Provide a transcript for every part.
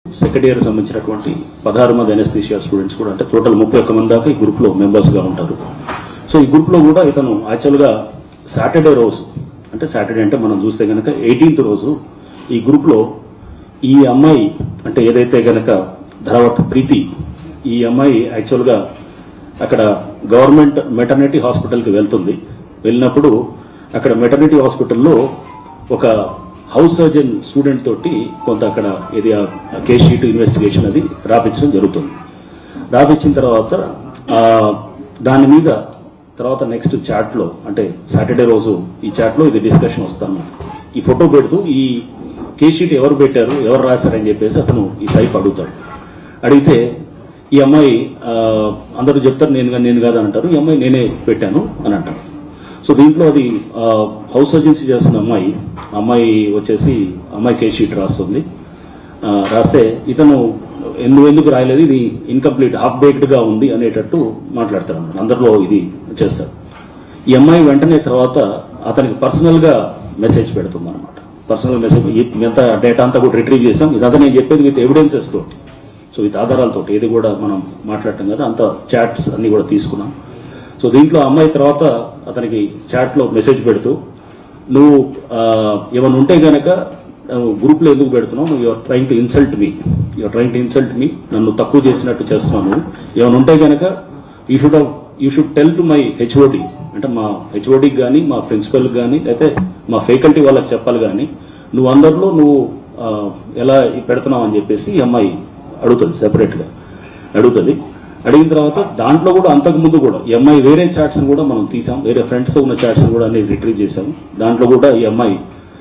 Second year సంబంధించినటువంటి పదహారు మంది ఎనస్థీషియా స్టూడెంట్స్ కూడా అంటే టోటల్ ముప్పై ఒక్క మంది దాకా ఈ గ్రూప్ లో మెంబర్స్ గా ఉంటారు సో ఈ గ్రూప్ లో కూడా ఇతను యాక్చువల్ గా సాటర్డే రోజు అంటే సాటర్డే అంటే మనం చూస్తే గనక ఎయిటీన్త్ రోజు ఈ గ్రూప్ లో ఈ అమ్మాయి అంటే ఏదైతే గనక ధరావత్ ప్రీతి ఈ అమ్మాయి యాక్చువల్ గా అక్కడ గవర్నమెంట్ మెటర్నిటీ హాస్పిటల్కి వెళ్తుంది వెళ్ళినప్పుడు అక్కడ మెటర్నిటీ హాస్పిటల్లో ఒక హౌస్ సర్జన్ స్టూడెంట్ తోటి కొంత అక్కడ ఇది కేస్ షీట్ ఇన్వెస్టిగేషన్ అది రాపించడం జరుగుతుంది రాపించిన తర్వాత ఆ, దాని మీద తర్వాత నెక్స్ట్ చాట్ లో అంటే సాటర్డే రోజు ఈ చాట్ లో ఇది డిస్కషన్ వస్తాను ఈ ఫోటో పెడుతూ ఈ కేస్ షీట్ ఎవరు పెట్టారు ఎవరు రాశారని చెప్పేసి అతను ఈ సైఫ్ అడుగుతాడు అడిగితే ఈ అమ్మాయి ఆ, అందరూ చెప్తారు నేను కాదు, నేను కాదు అని అంటారు ఈ అమ్మాయి నేనే పెట్టాను అని అంటారు సో దీంట్లో అది ఆ, హౌస్ సర్జెన్సీ చేస్తున్న అమ్మాయి అమ్మాయి వచ్చేసి అమ్మాయి కేస్ షీట్ రాస్తుంది ఆ, రాస్తే ఇతను ఎందుకు ఎందుకు రాయలేదు ఇది ఇన్కంప్లీట్ హాఫ్ బేక్డ్ గా ఉంది అనేటట్టు మాట్లాడతారు అన్నమాట అందరిలో ఇది చేస్తారు ఈ అమ్మాయి వెంటనే తర్వాత అతనికి పర్సనల్ గా మెసేజ్ పెడుతుంది అనమాట పర్సనల్ మెసేజ్ ఎంత డేటా అంతా కూడా రిట్రీవ్ చేసాం ఇదంతా నేను చెప్పేది విత్ ఎవిడెన్సెస్ తోటి సో విత్ ఆధారాలతో ఏది కూడా మనం మాట్లాడటం కదా అంత చాట్స్ అన్ని కూడా తీసుకున్నాం సో దీంట్లో అమ్మాయి తర్వాత అతనికి చాట్ లో మెసేజ్ పెడుతూ నువ్వు ఆ, ఏమైనా ఉంటే గనక గ్రూప్ లో ఎందుకు పెడుతున్నావు నువ్వు your trying to insult me your trying to insult me నన్ను తక్కువ చేసినట్టు చేస్తున్నాను ఏమైనా ఉంటే గనక you should you should tell to my HOD అంటే మా హెచ్ఓడికి కానీ మా ప్రిన్సిపల్ కానీ అయితే మా ఫ్యాకల్టీ వాళ్ళకి చెప్పాలి కానీ నువ్వు అందరిలో నువ్వు ఆ, ఎలా పెడుతున్నావు అని చెప్పేసి ఈ అమ్మాయి అడుగుతుంది సెపరేట్ గా అడుగుతుంది అడిగిన తర్వాత దాంట్లో కూడా అంతకు ముందు కూడా ఈ అమ్మాయి వేరే చాట్స్ కూడా మనం తీసాం వేరే ఫ్రెండ్స్ ఉన్న చాట్స్ కూడా అనేది రిట్రీవ్ చేసాం దాంట్లో కూడా ఈ అమ్మాయి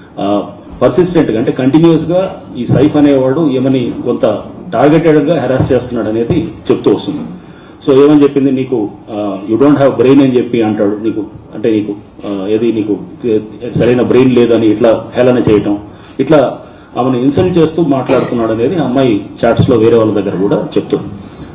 పర్సిస్టెంట్ గా అంటే కంటిన్యూస్ గా ఈ సైఫ్ అనేవాడు ఏమని కొంత టార్గెటెడ్ గా హెరాస్ చేస్తున్నాడు అనేది చెప్తూ వస్తుంది సో ఏమని చెప్పింది నీకు యు డోంట్ హ్యావ్ బ్రెయిన్ అని చెప్పి అంటాడు నీకు అంటే నీకు ఆ, ఏది నీకు తె- సరైన బ్రెయిన్ లేదని ఇట్లా హేళన చేయటం ఇట్లా ఆమెను ఇన్సల్ట్ చేస్తూ మాట్లాడుతున్నాడు అనేది ఆ అమ్మాయి చాట్స్ లో వేరే వాళ్ళ దగ్గర కూడా చెప్తుంది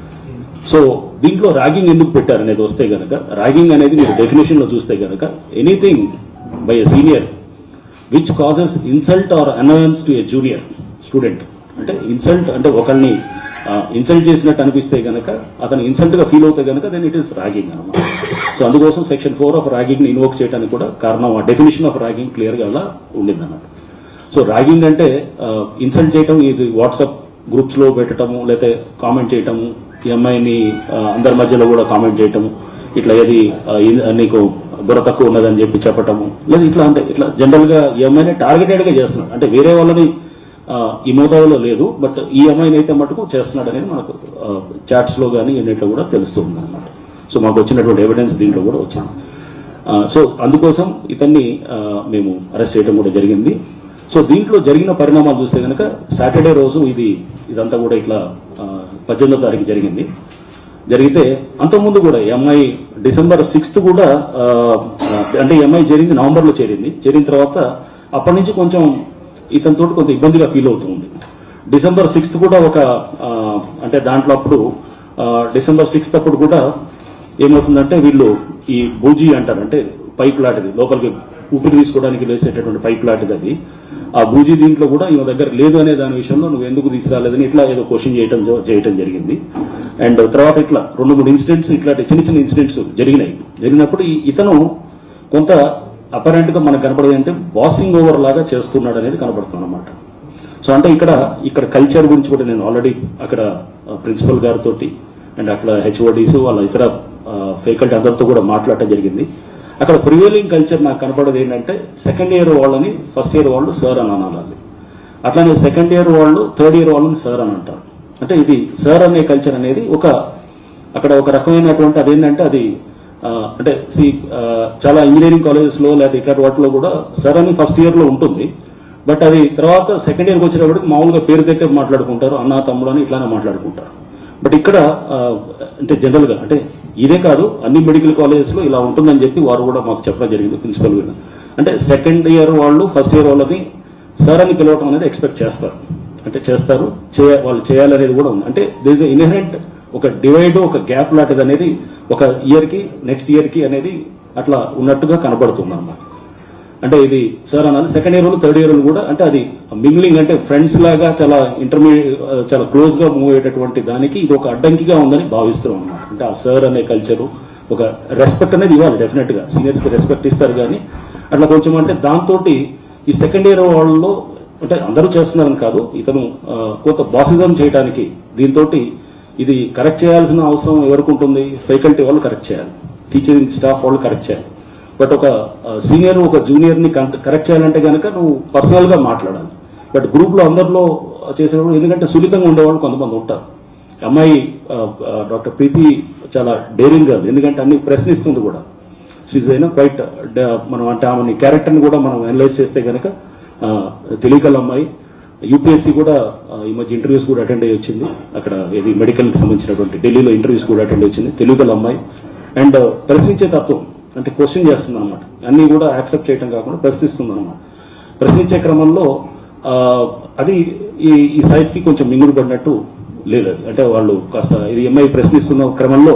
సో దీంట్లో ర్యాగింగ్ ఎందుకు పెట్టారు అనేది వస్తే గనక ర్యాగింగ్ అనేది మీరు డెఫినేషన్ లో చూస్తే గనక anything by a senior which causes insult or annoyance to a junior student అంటే ఇన్సల్ట్ అంటే ఒకరిని ఇన్సల్ట్ చేసినట్టు అనిపిస్తే గనక అతను ఇన్సల్ట్ గా ఫీల్ అవుతే గనక దెన్ ఇట్ ఈస్ ర్యాగింగ్ అనమాట సో అందుకోసం సెక్షన్ ఫోర్ ఆఫ్ ర్యాగింగ్ ని ఇన్వోక్ చేయడానికి కూడా కారణం ఆ డెఫినేషన్ ఆఫ్ ర్యాగింగ్ క్లియర్ గా అలా ఉండింది అన్నమాట సో ర్యాగింగ్ అంటే ఇన్సల్ట్ చేయటం ఇది వాట్సాప్ గ్రూప్స్ లో పెట్టడము లేకపోతే కామెంట్ చేయటము ఈ అమ్మాయిని ఆ, అందరి మధ్యలో కూడా కామెంట్ చేయటము ఇట్లా ఏది ఆ, ఇన్- నీకు బుర్ర తక్కువ ఉన్నదని చెప్పి చెప్పటము లేదా ఇట్లా అంటే ఇట్లా జనరల్ గా ఈ అమ్మాయిని టార్గెటెడ్ గా చేస్తున్నాడు అంటే వేరే వాళ్ళని ఆ, ఈ మోతాదులో లేదు బట్ ఈ అమ్మాయిని అయితే మటుకు చేస్తున్నాడు అనేది మనకు చాట్స్ లో కానీ ఎన్నిట్లో కూడా తెలుస్తుంది అనమాట సో మాకు వచ్చినటువంటి ఎవిడెన్స్ దీంట్లో కూడా వచ్చింది ఆ, సో అందుకోసం ఇతన్ని ఆ, మేము అరెస్ట్ చేయడం కూడా జరిగింది సో దీంట్లో జరిగిన పరిణామాలు చూస్తే కనుక సాటర్డే రోజు ఇది ఇదంతా కూడా ఇట్లా ఆ, పద్దెనిమిదో తారీఖు జరిగింది జరిగితే అంతకుముందు కూడా ఈ అమ్మాయి డిసెంబర్ సిక్స్త్ కూడా ఆ, ఆ, అంటే ఈ అమ్మాయి జరిగింది నవంబర్ లో చేరింది చేరిన తర్వాత అప్పటి నుంచి కొంచెం ఇతనితో కొంత ఇబ్బందిగా ఫీల్ అవుతుంది డిసెంబర్ సిక్స్త్ కూడా ఒక ఆ, అంటే దాంట్లో అప్పుడు ఆ, డిసెంబర్ సిక్స్త్ అప్పుడు కూడా ఏమవుతుందంటే వీళ్ళు ఈ బూజీ అంటారు అంటే పైప్ లాంటిది లోపలికి ఊపిరి తీసుకోవడానికి వేసేటటువంటి పైప్ లాంటిది అది ఆ బూజీ దీంట్లో కూడా ఈమె దగ్గర లేదు అనే దాని విషయంలో నువ్వు ఎందుకు తీసుకురాలేదని ఇట్లా ఏదో క్వశ్చన్ చేయటం జ- చేయటం జరిగింది అండ్ తర్వాత ఇట్లా రెండు మూడు ఇన్సిడెంట్స్ ఇట్లాంటి చిన్న చిన్న ఇన్సిడెంట్స్ జరిగినాయి జరిగినప్పుడు ఈ- ఇతను కొంత అపరెంట్ గా మనకు కనపడేది అంటే బాసింగ్ ఓవర్ లాగా చేస్తున్నాడు అనేది కనపడుతుంది అనమాట సో అంటే ఇక్కడ ఇక్కడ కల్చర్ గురించి కూడా నేను ఆల్రెడీ అక్కడ ప్రిన్సిపల్ గారితో అండ్ అక్కడ హెచ్ఓడీస్ వాళ్ళ ఇతర ఫ్యాకల్టీ అందరితో కూడా మాట్లాడటం జరిగింది అక్కడ ప్రివేలింగ్ కల్చర్ నాకు కనపడేది ఏంటంటే సెకండ్ ఇయర్ వాళ్ళని ఫస్ట్ ఇయర్ వాళ్ళు సార్ అని అనాలి అట్లానే సెకండ్ ఇయర్ వాళ్ళు థర్డ్ ఇయర్ వాళ్ళని సార్ అని అంటారు అంటే ఇది సార్ అనే కల్చర్ అనేది ఒక అక్కడ ఒక రకమైనటువంటి అదేంటంటే అది ఆ, అంటే see, ఆ, చాలా ఇంజనీరింగ్ కాలేజెస్ లో లేదా ఇట్లాంటి వాటిలో కూడా సార్ అని ఫస్ట్ ఇయర్ లో ఉంటుంది బట్ అది తర్వాత సెకండ్ ఇయర్కి వచ్చేటప్పటికి మామూలుగా పేరు దగ్గర మాట్లాడుకుంటారు అన్న తమ్ముడు అని ఇట్లానే మాట్లాడుకుంటారు బట్ ఇక్కడ ఆ, అంటే జనరల్ గా అంటే ఇదే కాదు అన్ని మెడికల్ కాలేజెస్ లో ఇలా ఉంటుందని చెప్పి వారు కూడా మాకు చెప్పడం జరిగింది ప్రిన్సిపల్ గారు అంటే సెకండ్ ఇయర్ వాళ్ళు ఫస్ట్ ఇయర్ వాళ్ళని సార్ అని పిలవటం అనేది ఎక్స్పెక్ట్ చేస్తారు అంటే చేస్తారు చేయ వాళ్ళు చేయాలనేది కూడా ఉంది అంటే దిస్ ఇన్హరెంట్ ఒక డివైడ్ ఒక గ్యాప్ లాంటిది అనేది ఒక ఇయర్ కి నెక్స్ట్ ఇయర్ కి అనేది అట్లా ఉన్నట్టుగా కనబడుతుంది అన్నమాట అంటే ఇది సార్ అన్నది సెకండ్ ఇయర్ థర్డ్ ఇయర్ కూడా అంటే అది మింగ్లింగ్ అంటే ఫ్రెండ్స్ లాగా చాలా ఇంటర్మీడియట్ చాలా క్లోజ్ గా మూవ్ అయ్యేటటువంటి దానికి ఇది ఒక అడ్డంకిగా ఉందని భావిస్తున్నాం అన్నమాట అంటే ఆ సార్ అనే కల్చరు ఒక రెస్పెక్ట్ అనేది ఇవ్వాలి డెఫినెట్ గా సీనియర్స్ కి రెస్పెక్ట్ ఇస్తారు కానీ అట్లా కొంచెం అంటే దాంతో ఈ సెకండ్ ఇయర్ వాళ్ళలో అంటే అందరూ చేస్తున్నారని కాదు ఇతను ఆ, కొంత బాసిజం చేయడానికి దీంతో ఇది కరెక్ట్ చేయాల్సిన అవసరం ఎవరికి ఉంటుంది ఫ్యాకల్టీ వాళ్ళు కరెక్ట్ చేయాలి టీచింగ్ స్టాఫ్ వాళ్ళు కరెక్ట్ చేయాలి బట్ ఒక సీనియర్ ఒక జూనియర్ ని కరెక్ట్ చేయాలంటే కనుక నువ్వు పర్సనల్ గా మాట్లాడాలి బట్ గ్రూప్ లో అందరిలో చేసేవాళ్ళు ఎందుకంటే సున్నితంగా ఉండేవాళ్ళు కొంతమంది ఉంటారు అమ్మాయి ఆ, ఆ, డాక్టర్ ప్రీతి చాలా డేరింగ్ గర్ల్ ఎందుకంటే అన్ని ప్రశ్నిస్తుంది కూడా షీజ్ అయినా క్వైట్ మనం అంటే ఆమెని క్యారెక్టర్ ని కూడా మనం అనలైజ్ చేస్తే కనుక తెలియకల్ అమ్మాయి యూపీఎస్సీ కూడా ఆ, ఈ మధ్య ఇంటర్వ్యూస్ కూడా అటెండ్ అయ్యి వచ్చింది అక్కడ ఇది మెడికల్ కి సంబంధించినటువంటి ఢిల్లీలో ఇంటర్వ్యూస్ కూడా అటెండ్ వచ్చింది తెలుగుగల అమ్మాయి అండ్ ప్రశ్నించే తత్వం అంటే క్వశ్చన్ చేస్తుంది అనమాట అన్ని కూడా యాక్సెప్ట్ చేయడం కాకుండా ప్రశ్నిస్తుంది అనమాట ప్రశ్నించే క్రమంలో ఆ, అది ఈ ఈ సైట్ కి కొంచెం మింగుడు పడినట్టు లేదు అది. అంటే వాళ్ళు కాస్త ఇది ఎంఐ ప్రశ్నిస్తున్న క్రమంలో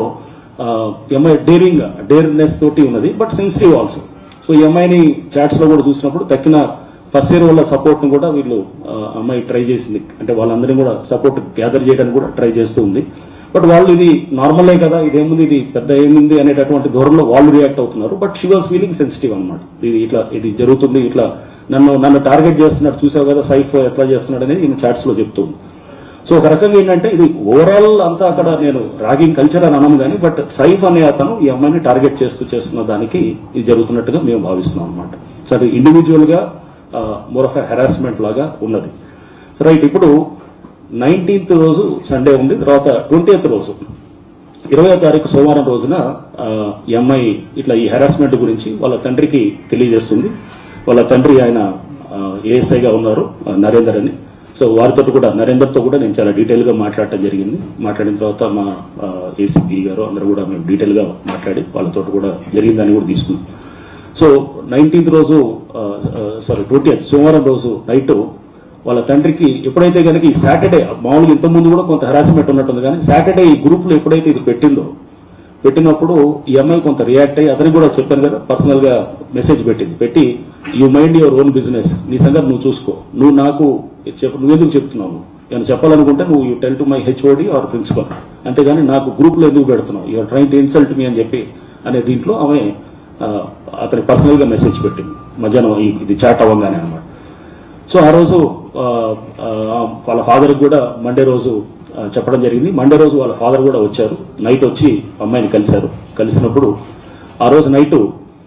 ఎంఐ డేరింగ్ డేర్నెస్ తోటి ఉన్నది బట్ సెన్సిటివ్ ఆల్సో సో ఈ అమ్మాయిని చాట్స్ లో కూడా చూసినప్పుడు తక్కిన ఫస్ట్ ఇయర్ వాళ్ళ సపోర్ట్ ను కూడా వీళ్ళు ఆ, అమ్మాయి ట్రై చేసింది అంటే వాళ్ళందరినీ కూడా సపోర్ట్ గ్యాదర్ చేయడానికి కూడా ట్రై చేస్తూ ఉంది బట్ వాళ్ళు ఇది నార్మలే కదా ఇదేముంది ఇది పెద్ద ఏముంది అనేటటువంటి ధోరణిలో వాళ్ళు రియాక్ట్ అవుతున్నారు but she was feeling sensitive అనమాట ఇది ఇట్లా ఇది జరుగుతుంది ఇట్లా నన్ను నన్ను టార్గెట్ చేస్తున్నాడు చూసావు కదా సైఫ్ ఎట్లా చేస్తున్నాడు అనేది ఈయన చాట్స్ లో చెప్తుంది సో ఒక రకంగా ఏంటంటే ఇది ఓవరాల్ అంతా అక్కడ నేను రాగింగ్ కల్చర్ అని అనము కానీ బట్ సైఫ్ అనే అతను ఈ అమ్మాయిని టార్గెట్ చేస్తూ చేస్తున్న దానికి ఇది జరుగుతున్నట్టుగా మేము భావిస్తున్నాం అనమాట సో అది ఇండివిజువల్ గా మోర్ ఆఫ్ హెరాస్మెంట్ లాగా ఉన్నది సో రైట్ ఇప్పుడు నైన్టీన్త్ రోజు సండే ఉంది తర్వాత ట్వంటీయత్ రోజు ఇరవయో తారీఖు సోమవారం రోజున ఆ, ఈ అమ్మాయి ఇట్లా ఈ హెరాస్మెంట్ గురించి వాళ్ళ తండ్రికి తెలియజేస్తుంది వాళ్ళ తండ్రి ఆయన ఏఎస్ఐగా ఉన్నారు ఆ, నరేందర్ అని సో వారితో కూడా నరేందర్తో కూడా నేను చాలా డీటెయిల్ గా మాట్లాడటం జరిగింది మాట్లాడిన తర్వాత మా ఏసీపీ గారు అందరూ కూడా మేము డీటెయిల్ గా మాట్లాడి వాళ్ళతో కూడా జరిగిందని కూడా తీసుకున్నాం సో నైన్టీన్త్ రోజు సారీ ట్వంటీ సోమవారం రోజు నైట్ వాళ్ళ తండ్రికి ఎప్పుడైతే కనుక ఈ సాటర్డే మామూలుగా ఇంత ముందు కూడా కొంత హెరాస్మెంట్ ఉన్నట్టుంది కానీ సాటర్డే ఈ గ్రూప్ లో ఎప్పుడైతే ఇది పెట్టిందో పెట్టినప్పుడు ఈ అమ్మాయి కొంత రియాక్ట్ అయ్యి అతనికి కూడా చెప్పాను కదా పర్సనల్ గా మెసేజ్ పెట్టింది పెట్టి you mind your own business నీ సంగతి నువ్వు చూసుకో నువ్వు నాకు చెప్ప నువ్వెందుకు చెప్తున్నావు నేను చెప్పాలనుకుంటే నువ్వు you tell to my HOD or principal అంతేగాని నాకు గ్రూప్ లో ఎందుకు పెడుతున్నావు you're trying to insult me అని చెప్పి అనే దీంట్లో ఆమె ఆ, అతని పర్సనల్ గా మెసేజ్ పెట్టింది మధ్యాహ్నం ఈ- ఇది చాట్ అవ్వగానే అనమాట సో ఆ రోజు ఆ, ఆ, వాళ్ళ ఫాదర్ కూడా మండే రోజు ఆ, చెప్పడం జరిగింది మండే రోజు వాళ్ళ ఫాదర్ కూడా వచ్చారు నైట్ వచ్చి అమ్మాయిని కలిశారు కలిసినప్పుడు ఆ రోజు నైట్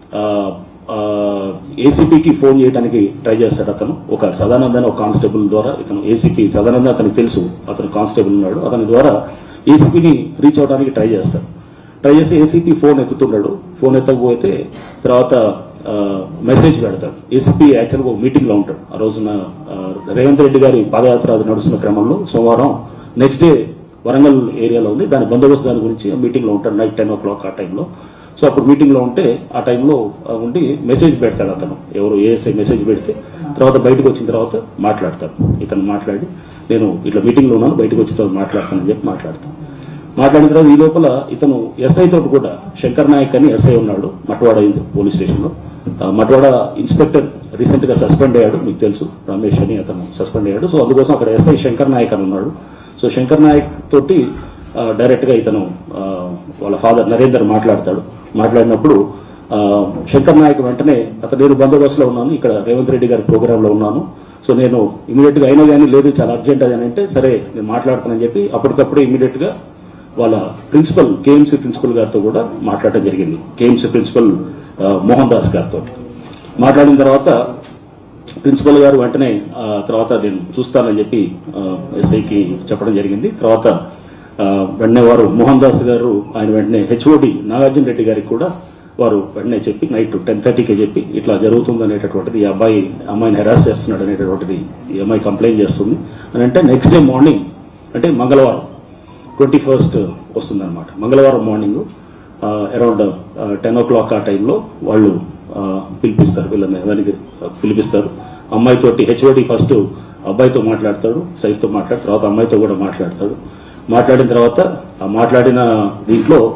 ఏసీపీకి ఫోన్ చేయడానికి ట్రై చేస్తాడు అతను ఒక సదానంద అనే ఒక కానిస్టేబుల్ ద్వారా ఇతను ఏసీపీ సదానంద అతనికి తెలుసు అతను కానిస్టేబుల్ ఉన్నాడు అతని ద్వారా ఏసీపీని రీచ్ అవడానికి ట్రై చేస్తాడు ట్రై చేసి ఏసీపీ ఫోన్ ఎత్తుతున్నాడు ఫోన్ ఎత్తకపోతే తర్వాత ఆ, మెసేజ్ పెడతాడు ఏసీపీ యాక్చువల్గా ఒక మీటింగ్ లో ఉంటాడు ఆ రోజున ఆ, రేవంత్ రెడ్డి గారి పాదయాత్ర అది నడుస్తున్న క్రమంలో సోమవారం నెక్స్ట్ డే వరంగల్ ఏరియాలో ఉంది దాని బందోబస్తు దాని గురించి మీటింగ్ లో ఉంటాడు నైట్ టెన్ ఓ క్లాక్ ఆ టైంలో సో అప్పుడు మీటింగ్ లో ఉంటే ఆ టైంలో ఆ, ఉండి మెసేజ్ పెడతాడు అతను ఎవరు ఏఎస్ఐ మెసేజ్ పెడితే తర్వాత బయటకు వచ్చిన తర్వాత మాట్లాడతాడు ఇతను మాట్లాడి నేను ఇట్లా మీటింగ్ లో ఉన్నాను బయటకు వచ్చిన తర్వాత మాట్లాడతానని చెప్పి మాట్లాడతాను మాట్లాడిన తర్వాత ఈ లోపల ఇతను ఎస్ఐ తోటి కూడా శంకర్ నాయక్ అని ఎస్ఐ ఉన్నాడు మట్వాడ పోలీస్ స్టేషన్ లో ఆ, మట్వాడ ఇన్స్పెక్టర్ రీసెంట్ గా సస్పెండ్ అయ్యాడు మీకు తెలుసు రమేష్ అని అతను సస్పెండ్ అయ్యాడు సో అందుకోసం అక్కడ ఎస్ఐ శంకర్ నాయక్ అని ఉన్నాడు సో శంకర్ నాయక్ తోటి డైరెక్ట్ గా ఇతను ఆ, వాళ్ళ ఫాదర్ నరేందర్ మాట్లాడతాడు మాట్లాడినప్పుడు ఆ, శంకర్ నాయక్ వెంటనే అతను నేను బందోబస్తులో ఉన్నాను ఇక్కడ రేవంత్ రెడ్డి గారి ప్రోగ్రామ్ లో ఉన్నాను సో నేను ఇమీడియట్ గా అయినా కానీ లేదు చాలా అర్జెంట్ అని అంటే సరే నేను మాట్లాడతానని చెప్పి అప్పటికప్పుడు ఇమీడియట్ గా వాళ్ళ ప్రిన్సిపల్ కేఎంసీ ప్రిన్సిపల్ గారితో కూడా మాట్లాడటం జరిగింది కేఎంసీ ప్రిన్సిపల్ ఆ, మోహన్ దాస్ గారితో మాట్లాడిన తర్వాత ప్రిన్సిపల్ గారు వెంటనే ఆ, తర్వాత నేను చూస్తానని చెప్పి ఆ, ఎస్ఐకి చెప్పడం జరిగింది తర్వాత ఆ, వెంటనే వారు మోహన్ దాస్ గారు ఆయన వెంటనే హెచ్ఓడి నాగార్జున రెడ్డి గారికి కూడా వారు వెంటనే చెప్పి నైట్ టెన్ థర్టీకి చెప్పి ఇట్లా జరుగుతుంది అనేటటువంటిది ఈ అబ్బాయి అమ్మాయిని హెరాస్ చేస్తున్నాడు అనేటటువంటిది ఈ అమ్మాయి కంప్లైంట్ చేస్తుంది అని అంటే నెక్స్ట్ డే మార్నింగ్ అంటే మంగళవారం ట్వంటీ ఫస్ట్ వస్తుందన్నమాట మంగళవారం morning around ten o'clock ఆ టైంలో వాళ్ళు ఆ, పిలిపిస్తారు వీళ్ళని ఎవరికి పిలిపిస్తారు అమ్మాయితోటి హెచ్ఓడి ఫస్ట్ అబ్బాయితో మాట్లాడతాడు సైఫ్తో మాట్లాడు తర్వాత అమ్మాయితో కూడా మాట్లాడతాడు మాట్లాడిన తర్వాత ఆ మాట్లాడిన దీంట్లో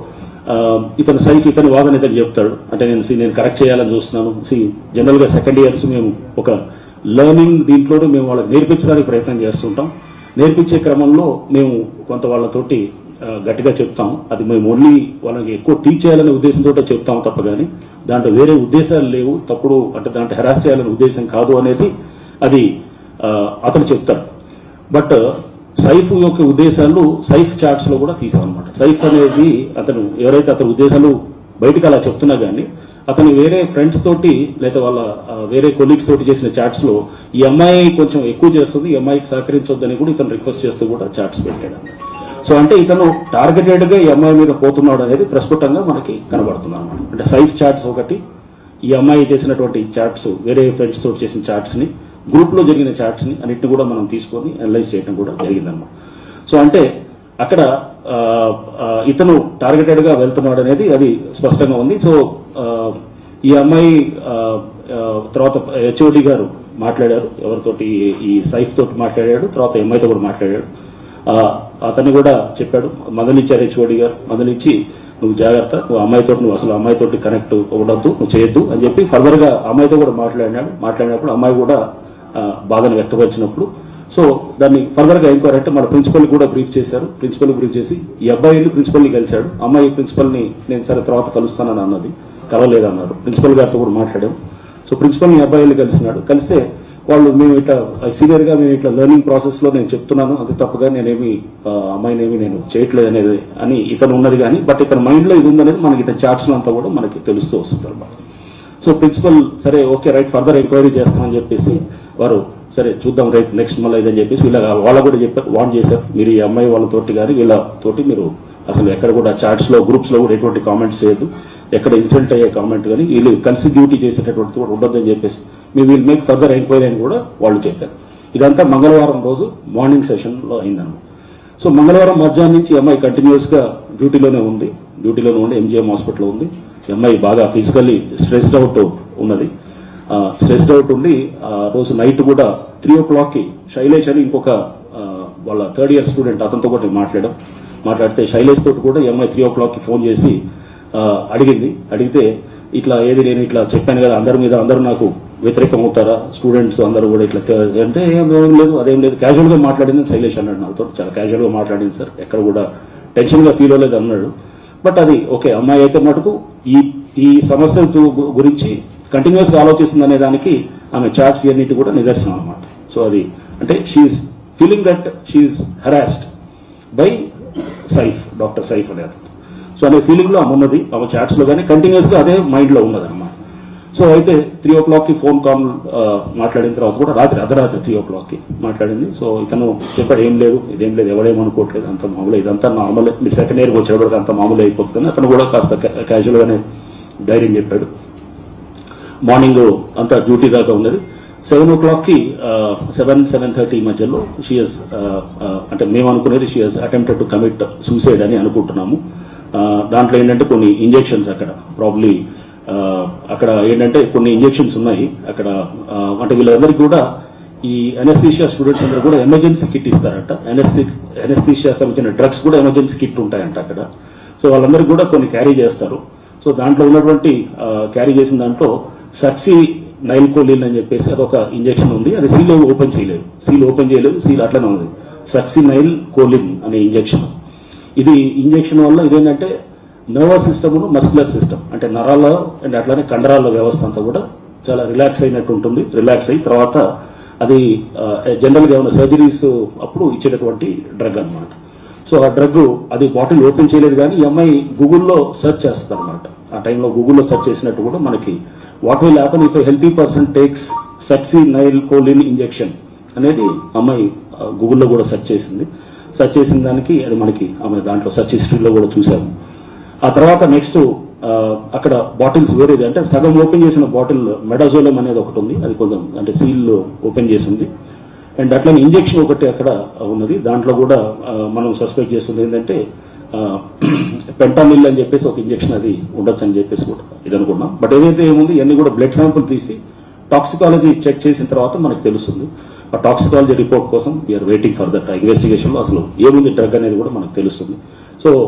ఆ, ఇతను సైకి ఇతని వాదన ఇతను చెప్తాడు అంటే నేను see, నేను కరెక్ట్ చేయాలని చూస్తున్నాను సి జనరల్ గా సెకండ్ ఇయర్స్ మేము ఒక లెర్నింగ్ దీంట్లోనే మేము వాళ్ళకి నేర్పించడానికి ప్రయత్నం చేస్తుంటాం నేర్పించే క్రమంలో మేము కొంత వాళ్ళతోటి ఆ, గట్టిగా చెప్తాం అది మేము ఓన్లీ వాళ్ళకి ఎక్కువ టీచ్ చేయాలనే ఉద్దేశంతో చెప్తాం తప్ప కానీ దాంట్లో వేరే ఉద్దేశాలు లేవు తప్పుడు అంటే దాంట్లో హెరాస్ చేయాలనే ఉద్దేశం కాదు అనేది అది ఆ, అతను చెప్తాడు బట్ సైఫ్ యొక్క ఉద్దేశాలు సైఫ్ చార్ట్స్ లో కూడా తీసామన్నమాట సైఫ్ అనేది అతను ఎవరైతే అతని ఉద్దేశాలు బయటకు అలా చెప్తున్నా గానీ అతను వేరే ఫ్రెండ్స్ తోటి లేదా వాళ్ళ ఆ, వేరే కొలీగ్స్ తోటి చేసిన చాట్స్ లో ఈ అమ్మాయి కొంచెం ఎక్కువ చేస్తుంది ఈ అమ్మాయికి సహకరించొద్దని కూడా ఇతను రిక్వెస్ట్ చేస్తూ కూడా చాట్స్ పెట్టాడు సో అంటే ఇతను టార్గెటెడ్ గా ఈ అమ్మాయి మీద పోతున్నాడు అనేది ప్రస్ఫుటంగా మనకి కనబడుతుంది అనమాట అంటే సైఫ్ చాట్స్ ఒకటి ఈ అమ్మాయి చేసినటువంటి చాట్స్ వేరే ఫ్రెండ్స్ తోటి చేసిన చాట్స్ ని గ్రూప్ లో జరిగిన చాట్స్ ని అన్నిటిని కూడా మనం తీసుకొని అనలైజ్ చేయడం కూడా జరిగిందన్నమాట సో అంటే అక్కడ ఆ, ఆ, ఇతను టార్గెటెడ్ గా వెళ్తున్నాడు అనేది అది స్పష్టంగా ఉంది సో ఆ, ఈ అమ్మాయి ఆ, ఆ, తర్వాత హెచ్ఓడి గారు మాట్లాడారు ఎవరితోటి ఈ సైఫ్ తోటి మాట్లాడాడు తర్వాత ఈ అమ్మాయితో కూడా మాట్లాడాడు ఆ, అతన్ని కూడా చెప్పాడు మదనిచ్చారు హెచ్ఓడి గారు మదనిచ్చి నువ్వు జాగ్రత్త నువ్వు అమ్మాయితో నువ్వు అసలు అమ్మాయితోటి కనెక్ట్ ఉండొద్దు నువ్వు చేయొద్దు అని చెప్పి ఫర్దర్ గా అమ్మాయితో కూడా మాట్లాడినాడు మాట్లాడినప్పుడు అమ్మాయి కూడా ఆ, బాధను వ్యక్తపరిచినప్పుడు సో దాన్ని ఫర్దర్ గా ఎంక్వైరీ అంటే మన ప్రిన్సిపల్ కూడా బ్రీఫ్ చేశారు ప్రిన్సిపల్ బ్రీఫ్ చేసి ఈ అబ్బాయి వెళ్ళి ప్రిన్సిపల్ ని కలిశాడు అమ్మాయి ప్రిన్సిపల్ ని నేను సరే తర్వాత కలుస్తానని అన్నది కలవలేదన్నారు ప్రిన్సిపల్ గారితో కూడా మాట్లాడాం సో ప్రిన్సిపల్ ని అబ్బాయి వెళ్ళి కలిసినాడు కలిస్తే వాళ్ళు మేము ఇట్లా సీనియర్ గా మేము ఇట్లా లెర్నింగ్ ప్రాసెస్ లో నేను చెప్తున్నాను అది తప్పగా నేనేమి ఆ, అమ్మాయినేమి నేను చేయట్లేదు అనేది అని ఇతను ఉన్నది కానీ బట్ ఇతని మైండ్ లో ఇది ఉందనేది మనకి ఇతని చార్ట్స్ అంతా కూడా మనకి తెలుస్తూ వస్తుంది అనమాట సో ప్రిన్సిపల్ సరే ఓకే రైట్ ఫర్దర్ ఎంక్వైరీ చేస్తామని చెప్పేసి వారు సరే చూద్దాం రైట్ నెక్స్ట్ మళ్ళీ ఇదని చెప్పేసి వీళ్ళ వాళ్ళ కూడా చెప్పారు వార్న్ చేశారు మీరు ఈ అమ్మాయి వాళ్ళతోటి కానీ వీళ్ళతోటి మీరు అసలు ఎక్కడ కూడా చార్ట్స్ లో గ్రూప్స్ లో కూడా ఎటువంటి కామెంట్స్ చేయొద్దు ఎక్కడ ఇన్సల్ట్ అయ్యే కామెంట్ కానీ వీళ్ళు కలిసి డ్యూటీ చేసేటటువంటి కూడా ఉండొద్దని చెప్పేసి we will make further enquiry అని కూడా వాళ్ళు చెప్పారు ఇదంతా మంగళవారం రోజు మార్నింగ్ సెషన్ లో అయిందన్నమాట సో మంగళవారం మధ్యాహ్నం నుంచి ఈ అమ్మాయి కంటిన్యూస్ గా డ్యూటీలోనే ఉంది డ్యూటీలోనే ఉండి ఎంజిఎం హాస్పిటల్లో ఉంది ఈ అమ్మాయి బాగా ఫిజికల్లీ స్ట్రెస్డ్ అవుట్ ఉన్నది స్ట్రెస్డ్ అవుట్ ఉండి ఆ రోజు నైట్ కూడా త్రీ ఓ క్లాక్ కి శైలేష్ అని ఇంకొక ఆ, వాళ్ళ థర్డ్ ఇయర్ స్టూడెంట్ అతనితో కూడా నేను మాట్లాడాం మాట్లాడితే శైలేష్ తోటి కూడా ఈ అమ్మాయి త్రీ ఓ క్లాక్ కి ఫోన్ చేసి ఆ, అడిగింది అడిగితే ఇట్లా ఏది నేను ఇట్లా చెప్పాను కదా అందరి మీద అందరూ నాకు వ్యతిరేకం అవుతారా స్టూడెంట్స్ అందరూ కూడా ఇట్లా చే- అంటే ఏం ఏం లేదు అదేం లేదు క్యాజువల్ గా మాట్లాడింది శైలేష్ అన్నాడు నాతో చాలా క్యాజువల్ గా మాట్లాడింది సార్ ఎక్కడ కూడా టెన్షన్ గా ఫీల్ అవ్వలేదు అన్నాడు బట్ అది ఓకే అమ్మాయి అయితే మటుకు ఈ ఈ సమస్య గు- గురించి కంటిన్యూస్ గా ఆలోచిస్తుంది అనే దానికి ఆమె చాట్స్ ఇవన్నిటి కూడా నిదర్శనం అనమాట సో అది అంటే she feeling that she harassed by Saif doctor Saif అనే అతను సో అనే ఫీలింగ్ లో ఆమె ఉన్నది ఆమె చాట్స్ లో కానీ కంటిన్యూస్ గా అదే మైండ్ లో ఉన్నది అనమాట సో అయితే త్రీ ఓ క్లాక్ కి ఫోన్ కాల్ ఆ, మాట్లాడిన తర్వాత కూడా రాత్రి అర్ధరాత్రి త్రీ ఓ క్లాక్ కి మాట్లాడింది సో ఇతను చెప్పాడు ఏం లేదు ఇదేం లేదు ఎవడేమనుకోవట్లేదు అంత మామూలు ఇదంతా నార్మల్ మీరు సెకండ్ ఇయర్ వచ్చేవాడు అంత మామూలు అయిపోతుంది అతను కూడా కాస్త క్యాజువల్ గానే ధైర్యం చెప్పాడు మార్నింగ్ అంతా డ్యూటీ దాకా ఉన్నది సెవెన్ ఓ క్లాక్ కి సెవెన్ సెవెన్ థర్టీ మధ్యలో షీఎస్ అంటే మేము అనుకునేది she's attempted to commit suicide అని అనుకుంటున్నాము ఆ, దాంట్లో ఏంటంటే కొన్ని ఇంజెక్షన్స్ అక్కడ ప్రాబ్లీ అక్కడ ఏంటంటే కొన్ని ఇంజెక్షన్స్ ఉన్నాయి అక్కడ ఆ, అంటే వీళ్ళందరికీ కూడా ఈ ఎనస్థీషియా స్టూడెంట్స్ అందరూ కూడా ఎమర్జెన్సీ కిట్ ఇస్తారంట ఎనస్థీషియా సంబంధించిన డ్రగ్స్ కూడా ఎమర్జెన్సీ కిట్ ఉంటాయంట అక్కడ సో వాళ్ళందరికీ కూడా కొన్ని క్యారీ చేస్తారు సో దాంట్లో ఉన్నటువంటి క్యారీ చేసిన దాంట్లో సక్సీ నైల్ కోలిన్ అని చెప్పేసి అదొక ఇంజెక్షన్ ఉంది అది సీల్ ఓపెన్ చేయలేదు సీల్ ఓపెన్ చేయలేదు సీల్ అట్లనే ఉంది సక్సీ నైల్ కోలిన్ అనే ఇంజెక్షన్ ఇది ఇంజెక్షన్ వల్ల ఇదేంటంటే నర్వస్ సిస్టమ్ మస్కులర్ సిస్టమ్ అంటే నరాల అండ్ అట్లానే కండరాల వ్యవస్థ అంతా కూడా చాలా రిలాక్స్ అయినట్టు ఉంటుంది రిలాక్స్ అయి తర్వాత అది జనరల్ గా ఉన్న సర్జరీస్ అప్పుడు ఇచ్చేటటువంటి డ్రగ్ అన్నమాట సో ఆ డ్రగ్ అది బాటిల్ ఓపెన్ చేయలేదు కానీ ఈ అమ్మాయి గూగుల్లో సెర్చ్ చేస్తారు అనమాట ఆ టైంలో గూగుల్లో సెర్చ్ చేసినట్టు కూడా మనకి what will happen if healthy person takes succinylcholine injection అనేది అమ్మాయి ఆ, గూగుల్లో కూడా సెర్చ్ చేసింది సెర్చ్ చేసిన దానికి అది మనకి ఆమె దాంట్లో సెర్చ్ హిస్టరీలో కూడా చూసాము ఆ తర్వాత నెక్స్ట్ అక్కడ బాటిల్స్ వేరేది అంటే సగం ఓపెన్ చేసిన బాటిల్ మెడాజోలం అనేది ఒకటి ఉంది అది కొంచెం అంటే సీల్ ఓపెన్ చేసి ఉంది అండ్ అట్లనే ఇంజెక్షన్ ఒకటి అక్కడ ఉన్నది దాంట్లో కూడా ఆ, మనం సస్పెక్ట్ చేస్తుంది ఏంటంటే పెంటామిల్ అని చెప్పేసి ఒక ఇంజెక్షన్ అది ఉండొచ్చు అని చెప్పేసి కూడా ఇది అనుకున్నాం బట్ ఏదైతే ఏముంది ఇవన్నీ కూడా బ్లడ్ శాంపుల్ తీసి టాక్సికాలజీ చెక్ చేసిన తర్వాత మనకు తెలుస్తుంది ఆ టాక్సికాలజీ రిపోర్ట్ కోసం we're waiting for that investigation లో అసలు ఏముంది డ్రగ్ అనేది కూడా మనకు తెలుస్తుంది సో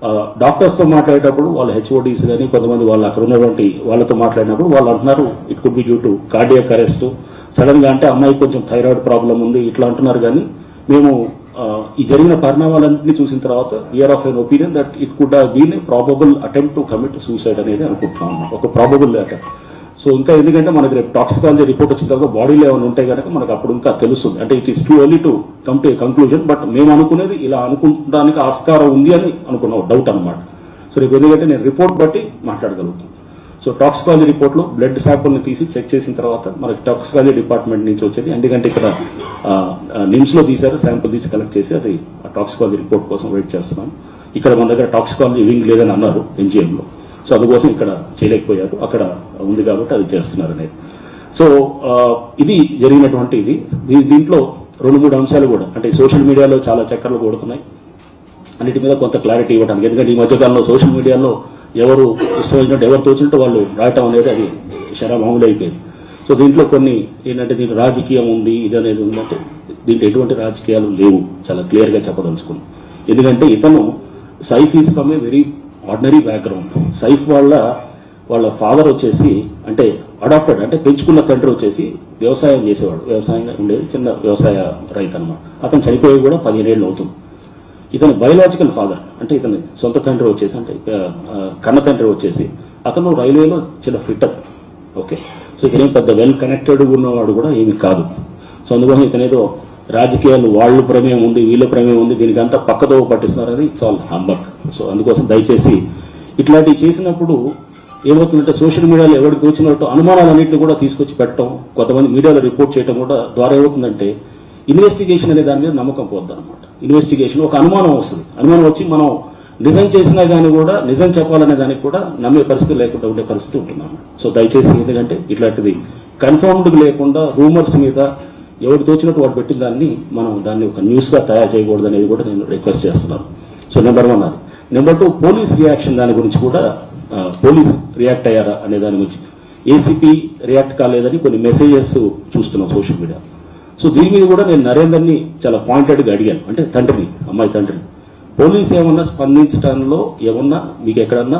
డాక్టర్స్ తో మాట్లాడేటప్పుడు వాళ్ళ హెచ్ఓడీస్ కానీ కొంతమంది వాళ్ళు అక్కడ ఉన్నటువంటి వాళ్ళతో మాట్లాడినప్పుడు వాళ్ళు అంటున్నారు it could be due to cardiac arrest sudden గా అంటే అమ్మాయి కొంచెం థైరాయిడ్ ప్రాబ్లం ఉంది ఇట్లా అంటున్నారు కానీ మేము ఆ, ఈ జరిగిన పరిణామాలన్నింటినీ చూసిన తర్వాత we're of an opinion that it could been probable attempt to commit suicide అనేది అనుకుంటున్నాం అన్నమాట. ఒక ప్రాబబుల్ అటెంప్ట్ సో ఇంకా ఎందుకంటే మనకి రేపు టాక్సికాలజీ రిపోర్ట్ వచ్చిన తర్వాత బాడీలో ఏమైనా ఉంటే కనుక మనకు అప్పుడు ఇంకా తెలుస్తుంది అంటే it is too early to come to conclusion but మేము అనుకునేది ఇలా అనుకుంటానికి ఆస్కారం ఉంది అని అనుకున్నాం డౌట్ అన్నమాట సో రేపు ఎందుకంటే నేను రిపోర్ట్ బట్టి మాట్లాడగలుగుతాను సో టాక్సికాలజీ రిపోర్ట్ లో బ్లడ్ శాంపుల్ ని తీసి చెక్ చేసిన తర్వాత మనకి టాక్సికాలజీ డిపార్ట్మెంట్ నుంచి వచ్చేది ఎందుకంటే ఇక్కడ నిమ్స్ లో తీశారు శాంపుల్ తీసి కలెక్ట్ చేసి అది టాక్సికాలజీ రిపోర్ట్ కోసం వెయిట్ చేస్తున్నాం ఇక్కడ మన దగ్గర టాక్సికాలజీ వింగ్ లేదని అన్నారు ఎన్జిఎం లో సో అందుకోసం ఇక్కడ చేయలేకపోయారు అక్కడ ఉంది కాబట్టి అది చేస్తున్నారు అనేది సో ఆ, ఇది జరిగినటువంటి ఇది దీ- దీంట్లో రెండు మూడు అంశాలు కూడా అంటే సోషల్ మీడియాలో చాలా చక్కర్లు కొడుతున్నాయి అన్నిటి మీద కొంత క్లారిటీ ఇవ్వడానికి ఎందుకంటే ఈ మధ్యకాలంలో సోషల్ మీడియాలో ఎవరు ఇష్టమైనట్టు ఎవరు తోచినట్టు వాళ్ళు రాయటం అనేది అది శరా మామూలు అయిపోయింది సో దీంట్లో కొన్ని ఏంటంటే దీంట్లో రాజకీయం ఉంది ఇది అనేది ఉందంటే దీంట్లో ఎటువంటి రాజకీయాలు లేవు చాలా క్లియర్ గా చెప్పదలుచుకున్నాం ఎందుకంటే ఇతను Saif is from a very ordinary background Saif వాళ్ళ వాళ్ళ ఫాదర్ వచ్చేసి అంటే అడాప్టెడ్ అంటే పెంచుకున్న తండ్రి వచ్చేసి వ్యవసాయం చేసేవాడు వ్యవసాయంగా ఉండేది చిన్న వ్యవసాయ రైతు అనమాట అతను చనిపోయి కూడా పదిహేనేళ్ళు అవుతుంది ఇతని బయోలాజికల్ ఫాదర్ అంటే ఇతని సొంత తండ్రి వచ్చేసి అంటే ఆ, ఆ, కన్న తండ్రి వచ్చేసి అతను రైల్వేలో చిన్న ఫిట్టర్ ఓకే సో ఇతనేం పెద్ద వెల్ కనెక్టెడ్ ఉన్నవాడు కూడా ఏమి కాదు సో అందువల్ల ఇతనేదో రాజకీయాలు వాళ్ళు ప్రమేయం ఉంది వీళ్ళ ప్రమేయం ఉంది దీనికి అంతా పక్కదో పట్టిస్తున్నారని ఇట్స్ ఆల్ హంబక్ సో అందుకోసం దయచేసి ఇట్లాంటివి చేసినప్పుడు ఏమవుతుందంటే సోషల్ మీడియాలో ఎవరికి తోచినట్టు అనుమానాలన్నింటినీ కూడా తీసుకొచ్చి పెట్టడం కొంతమంది మీడియాలో రిపోర్ట్ చేయడం కూడా ద్వారా ఏమవుతుందంటే ఇన్వెస్టిగేషన్ అనే దాని మీద నమ్మకం పోద్ది అనమాట ఇన్వెస్టిగేషన్ ఒక అనుమానం వస్తుంది అనుమానం వచ్చి మనం నిజం చేసినా గానీ కూడా నిజం చెప్పాలనే దానికి కూడా నమ్మే పరిస్థితి లేకుండా ఉండే పరిస్థితి ఉంటున్నాము సో దయచేసి ఎందుకంటే ఇట్లాంటిది కన్ఫర్మ్డ్ లేకుండా రూమర్స్ మీద ఎవరు తోచినట్టు వాడు పెట్టిన దాన్ని మనం దాన్ని ఒక న్యూస్ గా తయారు చేయకూడదు అనేది కూడా నేను రిక్వెస్ట్ చేస్తున్నాను సో నెంబర్ వన్ అది నెంబర్ టూ పోలీస్ రియాక్షన్ దాని గురించి కూడా ఆ, పోలీస్ రియాక్ట్ అయ్యారా అనే దాని గురించి ఏసీపీ రియాక్ట్ కాలేదని కొన్ని మెసేజెస్ చూస్తున్నాం సోషల్ మీడియా సో దీని మీద కూడా నేను నరేందర్ని చాలా పాయింటెడ్ గా అడిగాను అంటే తండ్రిని అమ్మాయి తండ్రిని పోలీస్ ఏమన్నా స్పందించడంలో ఏమన్నా మీకు ఎక్కడన్నా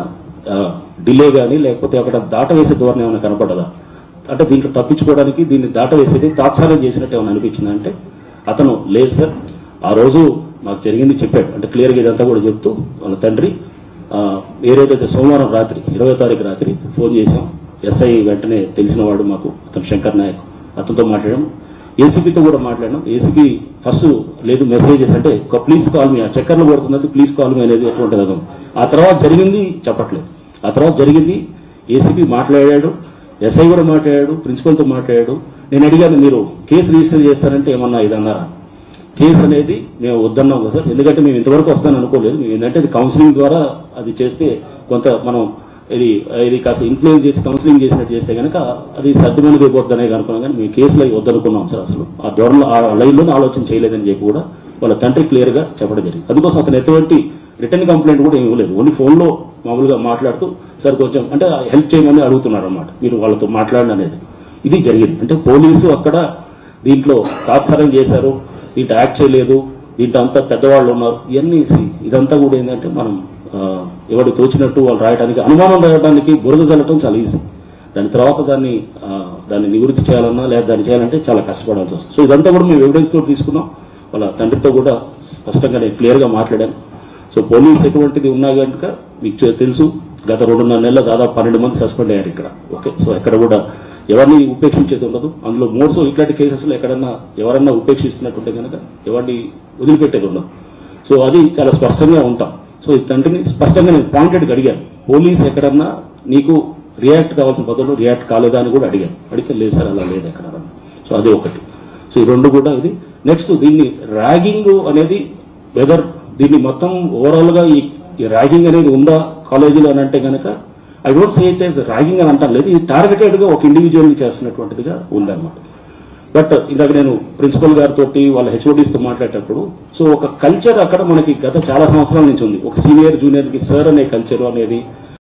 డిలే గానీ లేకపోతే అక్కడ దాటవేసే ధోరణి ఏమైనా కనపడదా అంటే దీంట్లో తప్పించుకోవడానికి దీన్ని దాటవేసేది తాత్సారం చేసినట్టు ఏమైనా అనిపించిందా అంటే అతను లేదు సార్ ఆ రోజు నాకు జరిగింది చెప్పాడు అంటే క్లియర్గా ఇదంతా కూడా చెప్తూ వాళ్ళ తండ్రి ఆ, ఏదైతే సోమవారం రాత్రి ఇరవై తారీఖు రాత్రి ఫోన్ చేశాం ఎస్ఐ వెంటనే తెలిసినవాడు మాకు అతను శంకర్ నాయక్ అతనితో మాట్లాడాం ఏసీపీతో కూడా మాట్లాడాం ఏసీపీ ఫస్ట్ లేదు మెసేజెస్ అంటే ఒక ప్లీజ్ కాల్ మీ ఆ చక్కర్లు కొడుతున్నది ప్లీజ్ కాల్ మీ అనేది ఎటువంటి రకం ఆ తర్వాత జరిగింది చెప్పట్లేదు ఆ తర్వాత జరిగింది ఏసీపీ మాట్లాడాడు ఎస్ఐ కూడా మాట్లాడాడు ప్రిన్సిపల్తో మాట్లాడాడు నేను అడిగాను మీరు కేసు రిజిస్టర్ చేస్తారంటే ఏమన్నా ఇదన్నారా కేసు అనేది మేము వద్దన్నాం కదా సార్ ఎందుకంటే మేము ఇంతవరకు వస్తాను అనుకోలేదు మేము ఏంటంటే అది కౌన్సిలింగ్ ద్వారా అది చేస్తే కొంత మనం ఇది ఇది కాస్త ఇన్ఫ్లుయెన్స్ చేసి కౌన్సిలింగ్ చేసినట్టు చేస్తే కనుక అది సర్దుమణికి వద్దనే అనుకున్నాం కానీ మేము కేసులు అవి వద్దనుకున్నాం సార్ అసలు ఆ ధోరణిలో ఆ లైన్లోనే ఆలోచన చేయలేదని చెప్పి కూడా వాళ్ళ తండ్రి క్లియర్ గా చెప్పడం జరిగింది అందుకోసం అతను ఎటువంటి రిటర్న్ కంప్లైంట్ కూడా ఏమి ఇవ్వలేదు ఓన్లీ ఫోన్ లో మామూలుగా మాట్లాడుతూ సార్ కొంచెం అంటే హెల్ప్ చేయమని అడుగుతున్నారు అన్నమాట మీరు వాళ్ళతో మాట్లాడండి అనేది ఇది జరిగింది అంటే పోలీసు అక్కడ దీంట్లో తాత్సారం చేశారు దీంట్లో యాక్ట్ చేయలేదు దీంట్లో అంతా పెద్దవాళ్ళు ఉన్నారు ఇవన్నీ సి- ఇదంతా కూడా ఏంటంటే మనం ఆ, ఎవరు తోచినట్టు వాళ్ళు రాయడానికి అనుమానం రాయడానికి బురద చల్లటం చాలా ఈజీ దాని తర్వాత దాన్ని ఆ, దాన్ని నివృత్తి చేయాలన్నా లేదా దాన్ని చేయాలంటే చాలా కష్టపడాల్సి వస్తుంది సో ఇదంతా కూడా మేము ఎవిడెన్స్ తో తీసుకున్నాం వాళ్ళ తండ్రితో కూడా స్పష్టంగా నేను క్లియర్ గా మాట్లాడాను సో పోలీస్ ఎటువంటిది ఉన్నా కనుక మీకు చె- తెలుసు గత రెండున్నర నెలల దాదాపు పన్నెండు మంది సస్పెండ్ అయ్యారు ఇక్కడ ఓకే సో ఎక్కడ కూడా ఎవరిని ఉపేక్షించేది ఉండదు అందులో మోర్సో ఇట్లాంటి కేసెస్ లో ఎక్కడన్నా ఎవరన్నా ఉపేక్షిస్తున్నట్టుంటే కనుక ఎవరిని వదిలిపెట్టేది ఉండదు సో అది చాలా స్పష్టంగా ఉంటాం సో ఈ తండ్రిని స్పష్టంగా నేను పాయింటెడ్ అడిగాను పోలీస్ ఎక్కడన్నా నీకు రియాక్ట్ కావాల్సిన పద్ధతిలో రియాక్ట్ కాలేదా అని కూడా అడిగాను అడిగితే లేదు సార్ అలా లేదు ఎక్కడ సో అది ఒకటి సో ఈ రెండు కూడా ఇది నెక్స్ట్ దీన్ని ర్యాగింగ్ అనేది వెదర్ దీన్ని మొత్తం ఓవరాల్ గా ఈ ఈ ర్యాగింగ్ అనేది ఉందా కాలేజీలో అని అంటే కనుక I don't say it as ragging అని అంటాను లేదు ఇది టార్గెటెడ్ గా ఒక ఇండివిజువల్ చేస్తున్నటువంటిదిగా ఉందన్నమాట బట్ ఇందాక నేను ప్రిన్సిపల్ గారితో వాళ్ళ హెచ్ఓడీస్ తో మాట్లాడేటప్పుడు సో ఒక కల్చర్ అక్కడ మనకి గత చాలా సంవత్సరాల నుంచి ఉంది ఒక సీనియర్ జూనియర్ కి సార్ అనే కల్చర్ అనేది